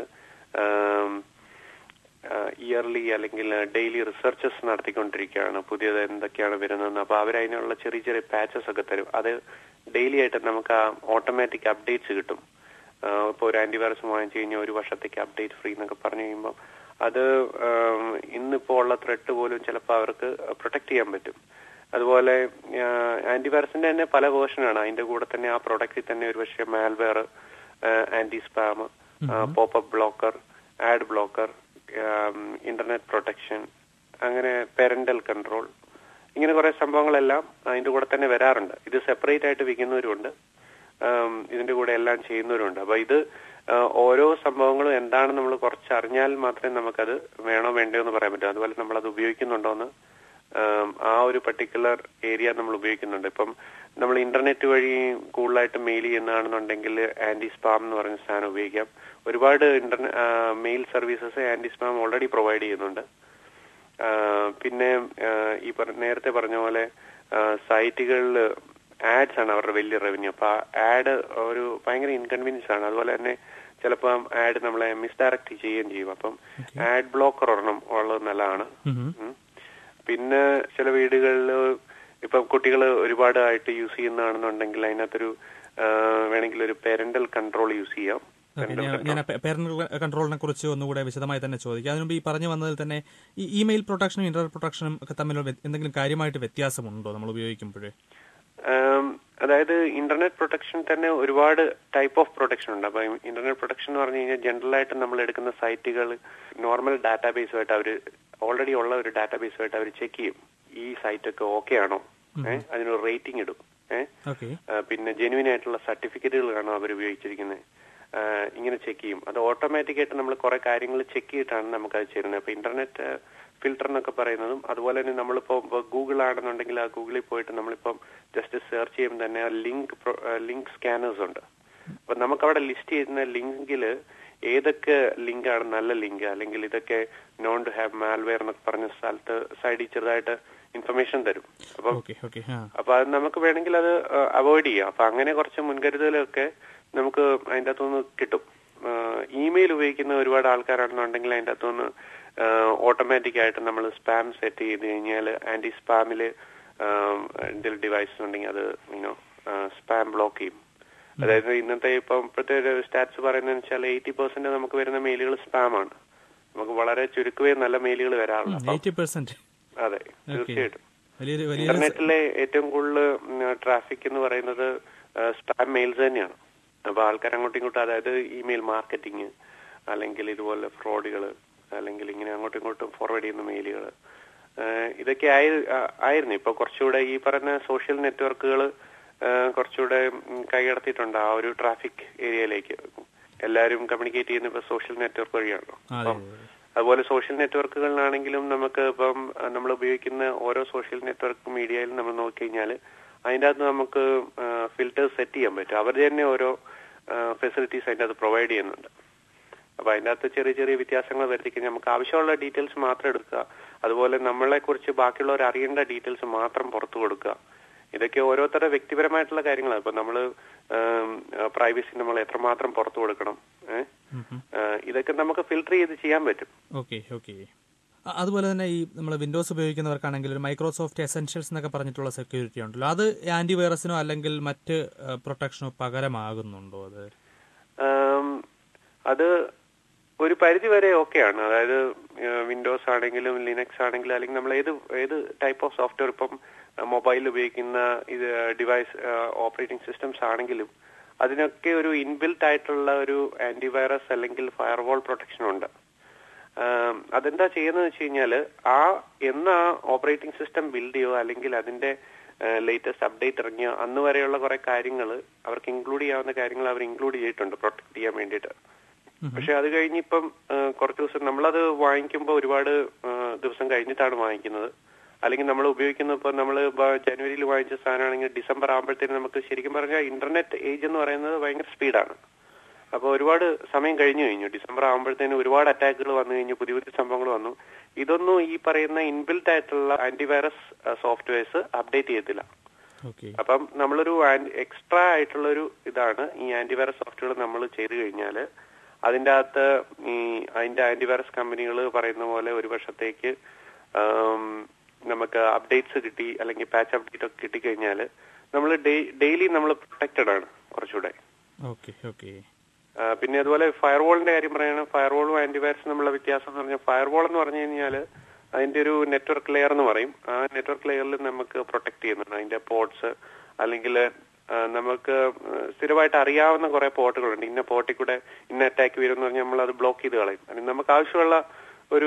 ഇയർലി അല്ലെങ്കിൽ ഡെയിലി റിസർച്ചസ് നടത്തിക്കൊണ്ടിരിക്കുകയാണ് പുതിയത് എന്തൊക്കെയാണ് വരുന്നതെന്ന് അപ്പൊ അവർ അതിനുള്ള ചെറിയ ചെറിയ പാച്ചസ് ഒക്കെ തരും അത് ഡെയിലി ആയിട്ട് നമുക്ക് ആ ഓട്ടോമാറ്റിക് അപ്ഡേറ്റ്സ് കിട്ടും ഇപ്പോൾ ഒരു ആന്റിവൈറസ് വാങ്ങിച്ചു കഴിഞ്ഞാൽ ഒരു വർഷത്തേക്ക് അപ്ഡേറ്റ് ഫ്രീ എന്നൊക്കെ പറഞ്ഞു കഴിയുമ്പോൾ അത് ആം, ഇന്നിപ്പോ ഉള്ള ത്രെട്ട് പോലും ചിലപ്പോൾ അവർക്ക് പ്രൊട്ടക്ട് ചെയ്യാൻ പറ്റും അതുപോലെ ആന്റിവൈറസിന്റെ തന്നെ പല വേർഷനാണ് അതിന്റെ കൂടെ തന്നെ ആ പ്രൊഡക്റ്റിൽ തന്നെ ഒരു പക്ഷേ malware anti spam popup blocker ad blocker internet protection അങ്ങനെ പേരന്റൽ കൺട്രോൾ ഇങ്ങനെ കുറെ സംഭവങ്ങളെല്ലാം അതിന്റെ കൂടെ തന്നെ വരാറുണ്ട് ഇത് സെപ്പറേറ്റ് ആയിട്ട് വിൽക്കുന്നവരുണ്ട് ആം, ഇതിന്റെ കൂടെ എല്ലാം ചെയ്യുന്നവരുണ്ട് അപ്പൊ ഇത് ആ, ഓരോ സംഭവങ്ങളും എന്താണെന്ന് നമ്മൾ കുറച്ച് അറിഞ്ഞാൽ മാത്രമേ നമുക്കത് വേണോ വേണ്ടയോ എന്ന് പറയാൻ പറ്റൂ അതുപോലെ നമ്മൾ അത് ഉപയോഗിക്കുന്നുണ്ടോ എന്ന് ആം, ആ ഒരു പർട്ടിക്കുലർ ഏരിയ നമ്മൾ ഉപയോഗിക്കുന്നുണ്ട് ഇപ്പം നമ്മൾ ഇന്റർനെറ്റ് വഴി കൂടുതലായിട്ട് മെയിൽ ചെയ്യുന്നതാണെന്നുണ്ടെങ്കിൽ ആന്റി സ്പാം എന്ന് പറഞ്ഞ സാധനം ഉപയോഗിക്കാം ഒരുപാട് internet mail services anti spam already provide ചെയ്യുന്നുണ്ട് ആ, പിന്നെ ആ, ഈ പറഞ്ഞ നേരത്തെ പറഞ്ഞ പോലെ സൈറ്റുകളിൽ ആഡ്സ് ആണ് അവരുടെ വലിയ റവന്യൂ അപ്പൊ ആ ആഡ് ഒരു ഭയങ്കര ഇൻകൺവീനിയൻസ് ആണ് അതുപോലെ തന്നെ ചിലപ്പം ആഡ് നമ്മളെ മിസ്ഡയറക്ട് ചെയ്യുകയും ചെയ്യും അപ്പം ആഡ് ബ്ലോക്കർ ഒരെണ്ണം ഉള്ളത് നല്ലതാണ് ഉം. പിന്നെ ചില വീടുകളിൽ ഇപ്പം കുട്ടികൾ ഒരുപാടായിട്ട് യൂസ് ചെയ്യുന്നതാണെന്നുണ്ടെങ്കിൽ അതിനകത്തൊരു ആ, വേണമെങ്കിൽ ഒരു പേരന്റൽ കൺട്രോൾ യൂസ് ചെയ്യാം ഓക്കെ, ഞാൻ- ഞാൻ പേരന്റ് കൺട്രോളിനെ കുറിച്ച് ഒന്നുകൂടെ വിശദമായി തന്നെ ചോദിക്കാം അതിനുമുമ്പ് ഈ പറഞ്ഞു വന്നതിൽ തന്നെ ഈ ഇമെയിൽ പ്രൊട്ടക്ഷനും ഇന്റർനെറ്റ് പ്രൊട്ടക്ഷനും ഒക്കെ തമ്മിലുള്ള വ്യ- എന്തെങ്കിലും കാര്യമായിട്ട് വ്യത്യാസമുണ്ടോ നമ്മൾ ഉപയോഗിക്കുമ്പോഴേ ആം, അതായത് ഇന്റർനെറ്റ് പ്രൊട്ടക്ഷൻ തന്നെ ഒരുപാട് ടൈപ്പ് ഓഫ് പ്രൊട്ടക്ഷൻ ഉണ്ട് അപ്പൊ ഇന്റർനെറ്റ് പ്രൊട്ടക്ഷൻ എന്ന് പറഞ്ഞു കഴിഞ്ഞാൽ ജനറൽ ആയിട്ട് നമ്മൾ എടുക്കുന്ന സൈറ്റുകൾ നോർമൽ ഡാറ്റാബേസുമായിട്ട് അവർ ഓൾറെഡി ഉള്ള ഒരു ഡാറ്റാബേസുമായിട്ട് അവർ ചെക്ക് ചെയ്യും ഈ സൈറ്റ് ഒക്കെ ഓക്കെ ആണോ ഏഹ് അതിനൊരു റേറ്റിംഗ് ഇടും ഏഹ് ഓക്കെ പിന്നെ ജെനുവിൻ ആയിട്ടുള്ള സർട്ടിഫിക്കറ്റുകളാണോ അവർ ഉപയോഗിച്ചിരിക്കുന്നത് ഇങ്ങനെ ചെക്ക് ചെയ്യും അത് ഓട്ടോമാറ്റിക് ആയിട്ട് നമ്മൾ കുറെ കാര്യങ്ങൾ ചെക്ക് ചെയ്തിട്ടാണ് നമുക്ക് അത് ചെയ്യുന്നത് അപ്പൊ ഇന്റർനെറ്റ് ഫിൽട്ടർ എന്നൊക്കെ പറയുന്നതും അതുപോലെ തന്നെ നമ്മളിപ്പോ ഗൂഗിൾ ആണെന്നുണ്ടെങ്കിൽ ആ ഗൂഗിളിൽ പോയിട്ട് നമ്മളിപ്പം ജസ്റ്റ് സെർച്ച് ചെയ്യുമ്പോൾ തന്നെ ലിങ്ക് ലിങ്ക് സ്കാനേഴ്സ് ഉണ്ട് അപ്പൊ നമുക്ക് അവിടെ ലിസ്റ്റ് ചെയ്യുന്ന ലിങ്കിൽ ഏതൊക്കെ ലിങ്ക് ആണ് നല്ല ലിങ്ക് അല്ലെങ്കിൽ ഇതൊക്കെ നോൺ ടു ഹാവ് മാൽവെയർ എന്നൊക്കെ പറഞ്ഞ സ്ഥലത്ത് സൈഡിൽ ചെറുതായിട്ട് ഇൻഫർമേഷൻ തരും അപ്പം ഓക്കെ ഓക്കെ ആ അപ്പൊ അത് നമുക്ക് വേണമെങ്കിൽ അത് അവോയ്ഡ് ചെയ്യാം അപ്പൊ അങ്ങനെ കുറച്ച് മുൻകരുതലൊക്കെ നമുക്ക് അതിന്റെ അകത്തുനിന്ന് കിട്ടും ഇമെയിൽ ഉപയോഗിക്കുന്ന ഒരുപാട് ആൾക്കാരാണെന്നുണ്ടെങ്കിൽ അതിന്റെ അകത്തുനിന്ന് ഓട്ടോമാറ്റിക് ആയിട്ട് നമ്മൾ സ്പാം സെറ്റ് ചെയ്ത് കഴിഞ്ഞാൽ ആന്റി സ്പാമില് എന്തെങ്കിലും ഡിവൈസ് ഉണ്ടെങ്കിൽ അത് യൂനോ സ്പാം ബ്ലോക്ക് ചെയ്യും അതായത് ഇന്നത്തെ ഇപ്പം ഇപ്പോഴത്തെ ഒരു സ്റ്റാറ്റ്സ് പറയുന്നത് വെച്ചാൽ എയ്റ്റി പെർസെന്റ് നമുക്ക് വരുന്ന മെയിലുകൾ സ്പാം ആണ് നമുക്ക് വളരെ ചുരുക്കമേ നല്ല മെയിലുകൾ വരാറുള്ളൂ അപ്പം എയ്റ്റി പെർസെന്റ് അതെ തീർച്ചയായിട്ടും വലിയൊരു വലിയൊരു ഇന്റർനെറ്റിലെ ഏറ്റവും കൂടുതൽ ട്രാഫിക് എന്ന് പറയുന്നത് സ്പാം മെയിൽസ് തന്നെയാണ് അപ്പൊ ആൾക്കാർ അങ്ങോട്ടും ഇങ്ങോട്ടും അതായത് ഇമെയിൽ മാർക്കറ്റിംഗ് അല്ലെങ്കിൽ ഇതുപോലെ ഫ്രോഡുകൾ അല്ലെങ്കിൽ ഇങ്ങനെ അങ്ങോട്ടും ഇങ്ങോട്ടും ഫോർവേഡ് ചെയ്യുന്ന മെയിലുകൾ ഇതൊക്കെ ആയി ആ- ആയിരുന്നു ഇപ്പൊ കുറച്ചുകൂടെ ഈ പറഞ്ഞ സോഷ്യൽ നെറ്റ്വർക്കുകൾ കുറച്ചുകൂടെ ഉം, കൈകടത്തിയിട്ടുണ്ട് ആ ഒരു ട്രാഫിക് ഏരിയയിലേക്ക് എല്ലാവരും കമ്മ്യൂണിക്കേറ്റ് ചെയ്യുന്ന ഇപ്പൊ സോഷ്യൽ നെറ്റ്വർക്ക് വഴിയാണല്ലോ അതെ അപ്പം അതുപോലെ സോഷ്യൽ നെറ്റ്വർക്കുകളിലാണെങ്കിലും നമുക്ക് ഇപ്പം നമ്മൾ ഉപയോഗിക്കുന്ന ഓരോ സോഷ്യൽ നെറ്റ്വർക്ക് മീഡിയയിൽ നമ്മൾ നോക്കിക്കഴിഞ്ഞാൽ അതിൻ്റെ അകത്ത് നമുക്ക് ഫിൽറ്റേഴ്സ് സെറ്റ് ചെയ്യാൻ പറ്റും അവർ തന്നെ ഓരോ ഫെസിലിറ്റീസ് അതിൻ്റെ അകത്ത് പ്രൊവൈഡ് ചെയ്യുന്നുണ്ട് അപ്പൊ അതിൻ്റെ അകത്ത് ചെറിയ ചെറിയ വ്യത്യാസങ്ങൾ വരുത്തിക്കഴിഞ്ഞാൽ നമുക്ക് ആവശ്യമുള്ള ഡീറ്റെയിൽസ് മാത്രം എടുക്കുക അതുപോലെ നമ്മളെ കുറിച്ച് ബാക്കിയുള്ളവർ അറിയേണ്ട ഡീറ്റെയിൽസ് മാത്രം പുറത്തു കൊടുക്കുക ഇതൊക്കെ ഓരോരുത്തരുടെ വ്യക്തിപരമായിട്ടുള്ള കാര്യങ്ങളാണ് ഇപ്പൊ നമ്മൾ പ്രൈവസി നമ്മൾ എത്രമാത്രം പുറത്തു കൊടുക്കണം ഏഹ് ആഹ് ഇതൊക്കെ നമുക്ക് ഫിൽട്ടർ ചെയ്ത് ചെയ്യാൻ പറ്റും ഓക്കെ ഓക്കെ അതുപോലെ തന്നെ ഈ നമ്മൾ വിൻഡോസ് ഉപയോഗിക്കുന്നവർക്കാണെങ്കിൽ ഒരു മൈക്രോസോഫ്റ്റ് എസെൻഷ്യൽസ് എന്നൊക്കെ പറഞ്ഞിട്ടുള്ള സെക്യൂരിറ്റി ഉണ്ടല്ലോ അത് ആന്റിവൈറസിനോ അല്ലെങ്കിൽ മറ്റ് പ്രൊട്ടക്ഷനോ പകരമാകുന്നുണ്ടോ അത് ആം, അത് ഒരു പരിധി വരെ ഓക്കെയാണ് അതായത് വിൻഡോസ് ആണെങ്കിലും ലിനക്സ് ആണെങ്കിലും അല്ലെങ്കിൽ നമ്മൾ ഏത് ഏത് ടൈപ്പ് ഓഫ് സോഫ്റ്റ്വെയർ ഇപ്പം മൊബൈലിൽ ഉപയോഗിക്കുന്ന ഇത് ഡിവൈസ് ഓപ്പറേറ്റിംഗ് സിസ്റ്റംസ് ആണെങ്കിലും അതിനൊക്കെ ഒരു ഇൻബിൽറ്റ് ആയിട്ടുള്ള ഒരു ആന്റിവൈറസ് അല്ലെങ്കിൽ ഫയർവാൾ പ്രൊട്ടക്ഷൻ ഉണ്ട് ആം, അതെന്താ ചെയ്യുന്നത് വെച്ച് കഴിഞ്ഞാൽ ആ എന്ന ആ ഓപ്പറേറ്റിംഗ് സിസ്റ്റം ബിൽഡ് ചെയ്യോ അല്ലെങ്കിൽ അതിന്റെ ലേറ്റസ്റ്റ് അപ്ഡേറ്റ് ഇറങ്ങിയോ അന്ന് വരെയുള്ള കുറെ കാര്യങ്ങൾ അവർക്ക് ഇൻക്ലൂഡ് ചെയ്യാവുന്ന കാര്യങ്ങൾ അവർ ഇൻക്ലൂഡ് ചെയ്തിട്ടുണ്ട് പ്രൊട്ടക്ട് ചെയ്യാൻ വേണ്ടിയിട്ട് പക്ഷെ അത് കഴിഞ്ഞ് ഇപ്പം ആ, കുറച്ച് ദിവസം നമ്മളത് വാങ്ങിക്കുമ്പോൾ ഒരുപാട് ആ, ദിവസം കഴിഞ്ഞിട്ടാണ് വാങ്ങിക്കുന്നത് അല്ലെങ്കിൽ നമ്മൾ ഉപയോഗിക്കുന്ന ഇപ്പൊ നമ്മൾ ജനുവരിയിൽ വാങ്ങിച്ച സാധനമാണെങ്കിൽ ഡിസംബർ ആകുമ്പോഴത്തേനും നമുക്ക് ശരിക്കും പറഞ്ഞാൽ ഇന്റർനെറ്റ് ഏജ് എന്ന് പറയുന്നത് ഭയങ്കര സ്പീഡാണ് അപ്പൊ ഒരുപാട് സമയം കഴിഞ്ഞു കഴിഞ്ഞു ഡിസംബർ ആകുമ്പോഴത്തേനും ഒരുപാട് അറ്റാക്കുകൾ വന്നു കഴിഞ്ഞു പുതിയ പുതിയ സംഭവങ്ങൾ വന്നു ഇതൊന്നും ഈ പറയുന്ന ഇൻബിൽറ്റ് ആയിട്ടുള്ള ആന്റിവൈറസ് സോഫ്റ്റ്വെയർസ് അപ്ഡേറ്റ് ചെയ്യത്തില്ല ഓക്കെ അപ്പം നമ്മളൊരു എക്സ്ട്രാ ആയിട്ടുള്ള ഒരു ഇതാണ് ഈ ആന്റിവൈറസ് സോഫ്റ്റ്വെയർ നമ്മൾ ചെയ്തു കഴിഞ്ഞാൽ അതിൻ്റെ അകത്ത് ഈ അതിന്റെ ആന്റിവൈറസ് കമ്പനികൾ പറയുന്ന പോലെ ഒരു വർഷത്തേക്ക് ആം, നമുക്ക് അപ്ഡേറ്റ്സ് കിട്ടി അല്ലെങ്കിൽ പാച്ച് അപ്ഡേറ്റ് ഒക്കെ കിട്ടിക്കഴിഞ്ഞാൽ നമ്മൾ ഡെയിലി നമ്മൾ പ്രൊട്ടക്റ്റഡ് ആണ് കുറച്ചുകൂടെ ഓക്കെ ഓക്കെ ആ, പിന്നെ അതുപോലെ ഫയർവാളിന്റെ കാര്യം പറയുകയാണെങ്കിൽ ഫയർവാളും ആന്റിവൈറസും തമ്മിലുള്ള വ്യത്യാസം എന്ന് പറഞ്ഞാൽ ഫയർവാൾ എന്ന് പറഞ്ഞു കഴിഞ്ഞാൽ അതിന്റെ ഒരു നെറ്റ്വർക്ക് ലെയർ എന്ന് പറയും ആ നെറ്റ്വർക്ക് ലെയറിൽ നമുക്ക് പ്രൊട്ടക്ട് ചെയ്യുന്നുണ്ട് അതിന്റെ പോർട്സ് അല്ലെങ്കിൽ നമുക്ക് സ്ഥിരമായിട്ട് അറിയാവുന്ന കുറെ പോർട്ടുകളുണ്ട് ഇന്ന പോർട്ടിൽ കൂടെ ഇന്ന അറ്റാക്ക് വരും എന്ന് പറഞ്ഞാൽ നമ്മൾ അത് ബ്ലോക്ക് ചെയ്ത് കളയും അതിന് നമുക്ക് ആവശ്യമുള്ള ഒരു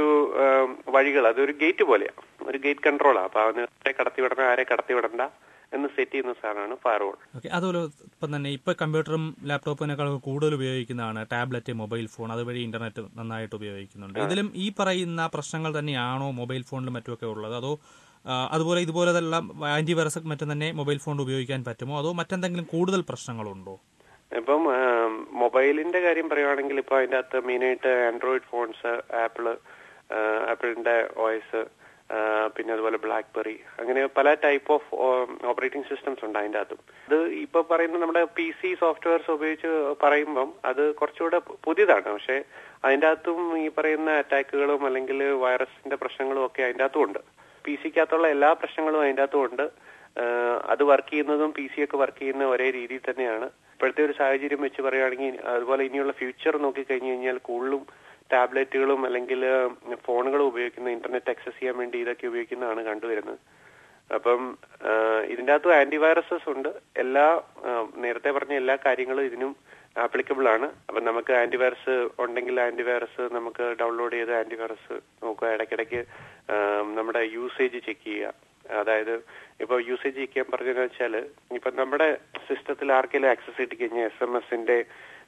വഴികൾ അതൊരു ഗേറ്റ് പോലെയാണ് ഒരു ഗേറ്റ് കൺട്രോളാണ് അപ്പൊ അതിന് ആരെ കടത്തി വിടണം ആരെ കടത്തി വിടണ്ട എന്ന് സെറ്റ് ചെയ്യുന്ന സാധനമാണ് ഫയർവാൾ ഓക്കെ അതുപോലെ ഇപ്പം തന്നെ ഇപ്പൊ കമ്പ്യൂട്ടറും ലാപ്ടോപ്പിനേക്കാൾ കൂടുതൽ ഉപയോഗിക്കുന്നതാണ് ടാബ്ലറ്റ് മൊബൈൽ ഫോൺ അതുവഴി ഇന്റർനെറ്റ് നന്നായിട്ട് ഉപയോഗിക്കുന്നുണ്ട് ഇതിലും ഈ പറയുന്ന പ്രശ്നങ്ങൾ തന്നെയാണോ മൊബൈൽ ഫോണിലും മറ്റുമൊക്കെ ഉള്ളത് അതോ ആ, അതുപോലെ ഇതുപോലെതെല്ലാം ആന്റിവൈറസ് മറ്റും തന്നെ മൊബൈൽ ഫോൺ ഉപയോഗിക്കാൻ പറ്റുമോ അതോ മറ്റെന്തെങ്കിലും കൂടുതൽ പ്രശ്നങ്ങളുണ്ടോ ഇപ്പം ആം, മൊബൈലിന്റെ കാര്യം പറയുവാണെങ്കിൽ ഇപ്പൊ അതിന്റെ അകത്ത് മെയിനായിട്ട് ആൻഡ്രോയിഡ് ഫോൺസ് ആപ്പിള് ആ, ആപ്പിളിന്റെ ഓയസ് പിന്നെ അതുപോലെ ബ്ലാക്ക്ബെറി അങ്ങനെ പല ടൈപ്പ് ഓഫ് ഓപ്പറേറ്റിംഗ് സിസ്റ്റംസ് ഉണ്ട് അതിന്റെ അകത്തും ഇത് ഇപ്പൊ പറയുന്ന നമ്മുടെ പി സി സോഫ്റ്റ്വെയർസ് ഉപയോഗിച്ച് പറയുമ്പം അത് കുറച്ചുകൂടെ പു- പുതിയതാണ് പക്ഷെ അതിന്റെ അകത്തും ഈ പറയുന്ന അറ്റാക്കുകളും അല്ലെങ്കിൽ വൈറസിന്റെ പ്രശ്നങ്ങളും ഒക്കെ അതിന്റെ അകത്തും ഉണ്ട് പി സിക്കകത്തുള്ള എല്ലാ പ്രശ്നങ്ങളും അതിന്റെ അകത്തും ഉണ്ട് ആഹ് അത് വർക്ക് ചെയ്യുന്നതും പി സി ഒക്കെ വർക്ക് ചെയ്യുന്ന ഒരേ രീതിയിൽ തന്നെയാണ് ഇപ്പോഴത്തെ ഒരു സാഹചര്യം വെച്ച് പറയുകയാണെങ്കിൽ അതുപോലെ ഇനിയുള്ള ഫ്യൂച്ചർ നോക്കി കഴിഞ്ഞു കഴിഞ്ഞാൽ കൂടുതലും ടാബ്ലറ്റുകളും അല്ലെങ്കിൽ ഫോണുകളും ഉപയോഗിക്കുന്ന ഇന്റർനെറ്റ് ആക്സസ് ചെയ്യാൻ വേണ്ടി ഇതൊക്കെ ഉപയോഗിക്കുന്നതാണ് കണ്ടുവരുന്നത് അപ്പം ആഹ് ഇതിന്റെ അകത്ത് ആന്റിവൈറസസ് ഉണ്ട് എല്ലാ ആഹ് നേരത്തെ പറഞ്ഞ എല്ലാ കാര്യങ്ങളും ഇതിനും ആപ്ലിക്കബിൾ ആണ് അപ്പം നമുക്ക് ആന്റിവൈറസ് ഉണ്ടെങ്കിൽ ആന്റിവൈറസ് നമുക്ക് ഡൗൺലോഡ് ചെയ്ത് ആന്റിവൈറസ് നോക്കുക ഇടയ്ക്കിടയ്ക്ക് ആം, നമ്മുടെ യൂസേജ് ചെക്ക് ചെയ്യുക അതായത് ഇപ്പൊ യൂസേജ് ചെക്ക് ചെയ്യാൻ പറഞ്ഞതെന്ന് വെച്ചാൽ ഇപ്പൊ നമ്മുടെ സിസ്റ്റത്തിൽ ആർക്കെങ്കിലും ആക്സസ് കിട്ടിക്കഴിഞ്ഞാൽ എസ് എം എസിന്റെ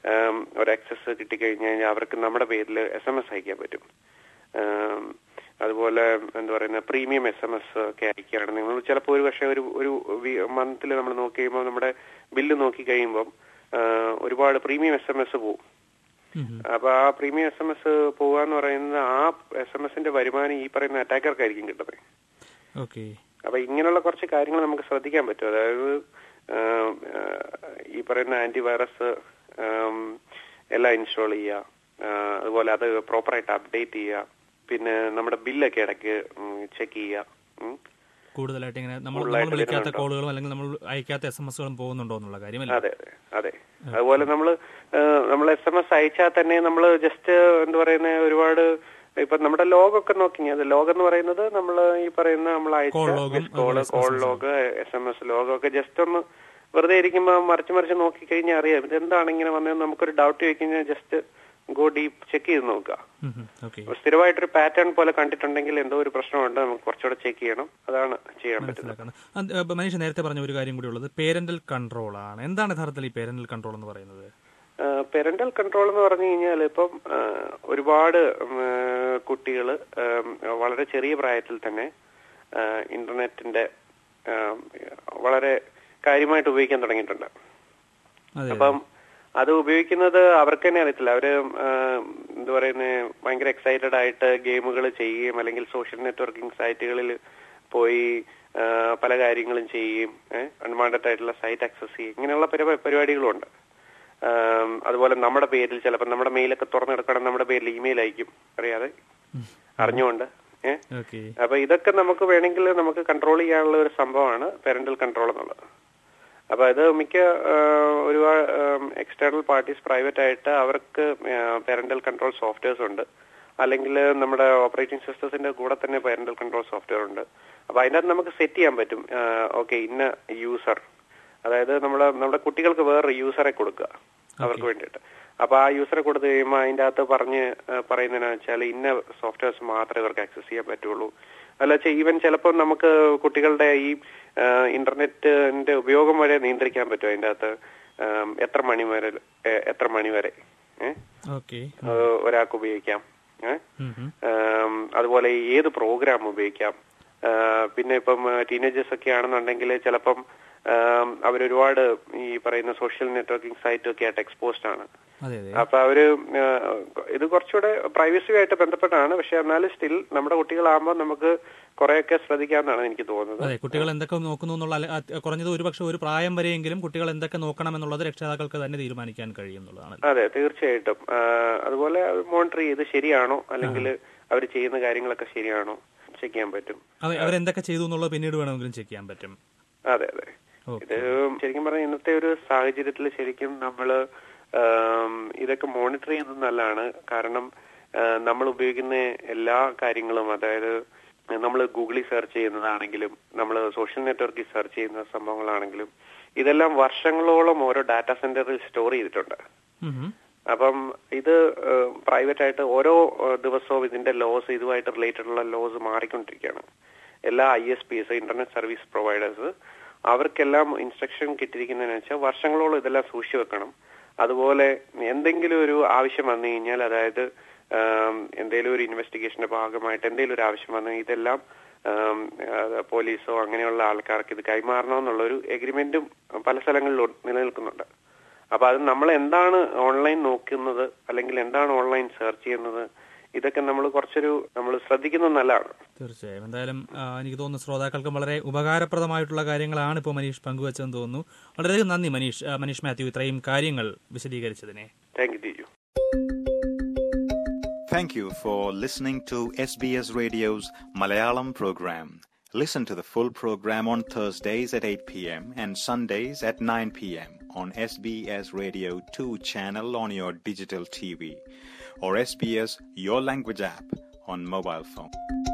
ഒരു ആക്സസ് കിട്ടിക്കഴിഞ്ഞു കഴിഞ്ഞാൽ അവർക്ക് നമ്മുടെ പേരിൽ എസ് എം എസ് അയക്കാൻ പറ്റും ആം, അതുപോലെ എന്താ പറയുന്ന പ്രീമിയം എസ് എം എസ് ഒക്കെ അയക്കുകയാണ് നിങ്ങൾ ചിലപ്പോൾ ഒരു പക്ഷേ ഒരു ഒരു മന്തിൽ നമ്മൾ നോക്കി കഴിയുമ്പോൾ നമ്മുടെ ബില്ല് നോക്കി കഴിയുമ്പം ആ, ഒരുപാട് പ്രീമിയം എസ് എം എസ് പോകും അപ്പൊ ആ പ്രീമിയം എസ് എം എസ് പോവാന്ന് പറയുന്നത് ആ എസ് എം എസിന്റെ വരുമാനം ഈ പറയുന്ന അറ്റാക്കർക്കായിരിക്കും കിട്ടുന്നത് ഓക്കെ അപ്പൊ ഇങ്ങനെയുള്ള കുറച്ച് കാര്യങ്ങൾ നമുക്ക് ശ്രദ്ധിക്കാൻ പറ്റും അതായത് ആം, ആ, ഈ പറയുന്ന ആന്റിവൈറസ് എല്ലാം ഇൻസ്റ്റാൾ ചെയ്യുക ആ, അതുപോലെ അത് പ്രോപ്പറായിട്ട് അപ്ഡേറ്റ് ചെയ്യുക പിന്നെ നമ്മുടെ ബില്ലൊക്കെ ഇടയ്ക്ക് ചെക്ക് ചെയ്യുക ഉം. കൂടുതലായിട്ട് ഇങ്ങനെ നമ്മൾ നമ്മൾ കൂടുതലായിട്ട് വിളിക്കാത്ത വരുന്നുണ്ടോ? കോളുകളും അല്ലെങ്കിൽ നമ്മൾ അയക്കാത്ത എസ് എം എസുകളും പോകുന്നുണ്ടോ എന്നുള്ള കാര്യമല്ല അതെ അതെ അതെ അതുപോലെ നമ്മൾ നമ്മൾ എസ് എം എസ് അയച്ചാൽ തന്നെ നമ്മൾ ജസ്റ്റ് എന്താ പറയുന്ന ഒരുപാട് ഇപ്പൊ നമ്മുടെ ലോഗൊക്കെ നോക്കിയാൽ ലോഗ് എന്ന് പറയുന്നത് നമ്മൾ ഈ പറയുന്ന നമ്മൾ Call അയച്ച log ഉം മിസ് കോള് അതുപോലെ call SMS log S M S log ഒക്കെ ജസ്റ്റ് ഒന്ന് വെറുതെ ഇരിക്കുമ്പോൾ മറിച്ച് മറിച്ച് നോക്കിക്കഴിഞ്ഞാൽ അറിയാം ഇത് എന്താണ് ഇങ്ങനെ വന്നതെന്ന് നമുക്കൊരു ഡൗട്ട് ചോദിക്കഴിഞ്ഞാൽ ജസ്റ്റ് ഗോ ഡീപ്പ് ചെക്ക് ചെയ്ത് നോക്കുക ഓക്കെ അപ്പൊ സ്ഥിരമായിട്ടൊരു പാറ്റേൺ പോലെ കണ്ടിട്ടുണ്ടെങ്കിൽ എന്തോ ഒരു പ്രശ്നമുണ്ട് നമുക്ക് കുറച്ചുകൂടെ ചെക്ക് ചെയ്യണം അതാണ് ചെയ്യാൻ പറ്റുന്നത് മനസ്സിലാക്കണം അത്, ഏ, മനീഷ് നേരത്തെ പറഞ്ഞ ഒരു കാര്യം കൂടി ഉള്ളത് പേരന്റൽ കൺട്രോൾ ആണ് എന്താണ് യഥാർത്ഥത്തിൽ ഈ പേരന്റൽ കൺട്രോൾ എന്ന് പറയുന്നത് പെരന്റൽ കൺട്രോൾ എന്ന് പറഞ്ഞു കഴിഞ്ഞാൽ ഇപ്പം ആ, ഒരുപാട് കുട്ടികൾ വളരെ ചെറിയ പ്രായത്തിൽ തന്നെ ആ, ഇന്റർനെറ്റിന്റെ ആ, വളരെ കാര്യമായിട്ട് ഉപയോഗിക്കാൻ തുടങ്ങിയിട്ടുണ്ട് അതെ അപ്പം അത് ഉപയോഗിക്കുന്നത് അവർക്ക് തന്നെ അറിയത്തില്ല അവര് ആ, എന്താ പറയുന്നത് ഭയങ്കര എക്സൈറ്റഡ് ആയിട്ട് ഗെയിമുകൾ ചെയ്യുകയും അല്ലെങ്കിൽ സോഷ്യൽ നെറ്റ്വർക്കിംഗ് സൈറ്റുകളിൽ പോയി ആ, പല കാര്യങ്ങളും ചെയ്യുകയും അൺവാണ്ടഡ് ആയിട്ടുള്ള സൈറ്റ് ആക്സസ് ചെയ്യും ഇങ്ങനെയുള്ള പരിപാ- പരിപാടികളും ഉണ്ട് ആം, അതുപോലെ നമ്മുടെ പേരിൽ ചിലപ്പോൾ നമ്മുടെ മെയിലൊക്കെ തുറന്നെടുക്കണം നമ്മുടെ പേരിൽ ഇമെയിൽ അയക്കും അറിയാതെ അറിഞ്ഞുകൊണ്ട് ഏഹ് ഓക്കെ അപ്പൊ ഇതൊക്കെ നമുക്ക് വേണമെങ്കിൽ നമുക്ക് കൺട്രോൾ ചെയ്യാനുള്ള ഒരു സംഭവമാണ് പാരന്റൽ കൺട്രോൾ എന്നുള്ളത് അപ്പൊ അത് മിക്ക ആ, ഒരുപാട് എക്സ്റ്റേണൽ പാർട്ടീസ് പ്രൈവറ്റ് ആയിട്ട് അവർക്ക് പാരന്റൽ കൺട്രോൾ സോഫ്റ്റ്വെയർസ് ഉണ്ട് അല്ലെങ്കിൽ നമ്മുടെ ഓപ്പറേറ്റിംഗ് സിസ്റ്റത്തിന്റെ കൂടെ തന്നെ പാരന്റൽ കൺട്രോൾ സോഫ്റ്റ്വെയർ ഉണ്ട് അപ്പൊ അതിനകത്ത് നമുക്ക് സെറ്റ് ചെയ്യാൻ പറ്റും ഓക്കെ ഇന്ന യൂസർ അതായത് നമ്മുടെ നമ്മുടെ കുട്ടികൾക്ക് വേറൊരു യൂസറെ കൊടുക്കുക അവർക്ക് വേണ്ടിയിട്ട് അപ്പൊ ആ യൂസറെ കൊടുത്തു കഴിയുമ്പോൾ അതിന്റെ അകത്ത് പറഞ്ഞ് പറയുന്നതെന്ന് വെച്ചാൽ ഇന്ന സോഫ്റ്റ്വെയർസ് മാത്രമേ ഇവർക്ക് ആക്സസ് ചെയ്യാൻ പറ്റുള്ളൂ അല്ല ഈവൻ ചിലപ്പോൾ നമുക്ക് കുട്ടികളുടെ ഈ ആ, ഇന്റർനെറ്റിന്റെ ഉപയോഗം വരെ നിയന്ത്രിക്കാൻ പറ്റും അതിന്റെ അകത്ത് ആം, എത്ര മണി വരെ എ- എത്ര മണി വരെ ഏഹ് ഓക്കെ ഒരാൾക്ക് ഉപയോഗിക്കാം ഏഹ് ആം, അതുപോലെ ഏത് പ്രോഗ്രാം ഉപയോഗിക്കാം ആ, പിന്നെ ഇപ്പം ടീനേജേഴ്സ് ഒക്കെ ആണെന്നുണ്ടെങ്കിൽ ചിലപ്പം ആം, അവരൊരുപാട് ഈ പറയുന്ന സോഷ്യൽ നെറ്റ്വർക്കിംഗ് സൈറ്റ് ഒക്കെ ആയിട്ട് എക്സ്പോസ്ഡ് ആണ് അതെ അതെ അപ്പൊ അവര് ആ, ഇത് കുറച്ചുകൂടെ പ്രൈവസിയുമായിട്ട് ബന്ധപ്പെട്ടാണ് പക്ഷെ എന്നാലും സ്റ്റിൽ നമ്മുടെ കുട്ടികളാകുമ്പോൾ നമുക്ക് കുറെയൊക്കെ ശ്രദ്ധിക്കാമെന്നാണ് എനിക്ക് തോന്നുന്നത് അതെ കുട്ടികൾ എന്തൊക്കെ നോക്കുന്നു എന്നുള്ള അല്ലെ- അത് കുറഞ്ഞത് ഒരുപക്ഷെ ഒരു പ്രായം വരെയെങ്കിലും കുട്ടികൾ എന്തൊക്കെ നോക്കണം എന്നുള്ളത് രക്ഷിതാക്കൾക്ക് തന്നെ തീരുമാനിക്കാൻ കഴിയും എന്നുള്ളതാണ് അതെ തീർച്ചയായിട്ടും ആ, അതുപോലെ മോണിറ്റർ ചെയ്ത് ശരിയാണോ അല്ലെങ്കിൽ അവർ ചെയ്യുന്ന കാര്യങ്ങളൊക്കെ ശരിയാണോ ചെക്ക് ചെയ്യാൻ പറ്റും അതെ അവരെന്തൊക്കെ ചെയ്തു എന്നുള്ളത് പിന്നീട് വേണമെങ്കിലും ചെക്ക് ചെയ്യാൻ പറ്റും അതെ അതെ ഓക്കെ ഇത് ശരിക്കും പറഞ്ഞാൽ ഇന്നത്തെ ഒരു സാഹചര്യത്തിൽ ശരിക്കും നമ്മള് ആം, ഇതൊക്കെ മോണിറ്റർ ചെയ്യുന്നത് നല്ലതാണ് കാരണം ആ, നമ്മൾ ഉപയോഗിക്കുന്ന എല്ലാ കാര്യങ്ങളും അതായത് നമ്മൾ ഗൂഗിളിൽ സെർച്ച് ചെയ്യുന്നതാണെങ്കിലും നമ്മൾ സോഷ്യൽ നെറ്റ്വർക്കിൽ സെർച്ച് ചെയ്യുന്ന സംഭവങ്ങളാണെങ്കിലും ഇതെല്ലാം വർഷങ്ങളോളം ഓരോ ഡാറ്റാ സെന്ററിൽ സ്റ്റോർ ചെയ്തിട്ടുണ്ട് അപ്പം ഇത് പ്രൈവറ്റ് ആയിട്ട് ഓരോ ഏഹ്, ദിവസവും ഇതിന്റെ ലോസ് ഇതുമായിട്ട് റിലേറ്റഡ് ഉള്ള ലോസ് മാറിക്കൊണ്ടിരിക്കുകയാണ് എല്ലാ I S P s internet service providers അവർക്കെല്ലാം ഇൻസ്ട്രക്ഷൻ കിട്ടിയിരിക്കുന്നതെന്ന് വെച്ചാൽ വർഷങ്ങളോളം ഇതെല്ലാം സൂക്ഷിച്ചു വെക്കണം അതുപോലെ എന്തെങ്കിലും ഒരു ആവശ്യം വന്നു കഴിഞ്ഞാൽ അതായത് എന്തെങ്കിലും ഒരു ഇൻവെസ്റ്റിഗേഷന്റെ ഭാഗമായിട്ട് എന്തെങ്കിലും ഒരു ആവശ്യം വന്നു ഇതെല്ലാം ആം, അത് പോലീസോ അങ്ങനെയുള്ള ആൾക്കാർക്ക് ഇത് കൈമാറണമെന്നുള്ള ഒരു എഗ്രിമെന്റും പല സ്ഥലങ്ങളിലും നിലനിൽക്കുന്നുണ്ട് അപ്പൊ അത് നമ്മൾ എന്താണ് ഓൺലൈൻ നോക്കുന്നത് അല്ലെങ്കിൽ എന്താണ് ഓൺലൈൻ സെർച്ച് ചെയ്യുന്നത് ഇതൊക്കെ നമ്മൾ കുറച്ചൊരു നമ്മൾ ശ്രദ്ധിക്കുന്നത് നല്ലതാണ് തീർച്ചയായും എന്തായാലും ആ, എനിക്ക് തോന്നുന്നു ശ്രോതാക്കൾക്കും വളരെ ഉപകാരപ്രദമായിട്ടുള്ള കാര്യങ്ങളാണ് ഇപ്പോൾ മനീഷ് പങ്കുവച്ചതെന്ന് തോന്നുന്നു വളരെയധികം നന്ദി മനീഷ് ആ, മനീഷ് മാത്യു ഇത്രയും കാര്യങ്ങൾ വിശദീകരിച്ചതിനെ thank you Tiju Thank you for listening to SBS Radio's Malayalam program. Listen to the full program on Thursdays at 8 p.m. and Sundays at 9 p.m. on SBS Radio 2 channel on your digital TV or SBS Your Language app on mobile phone.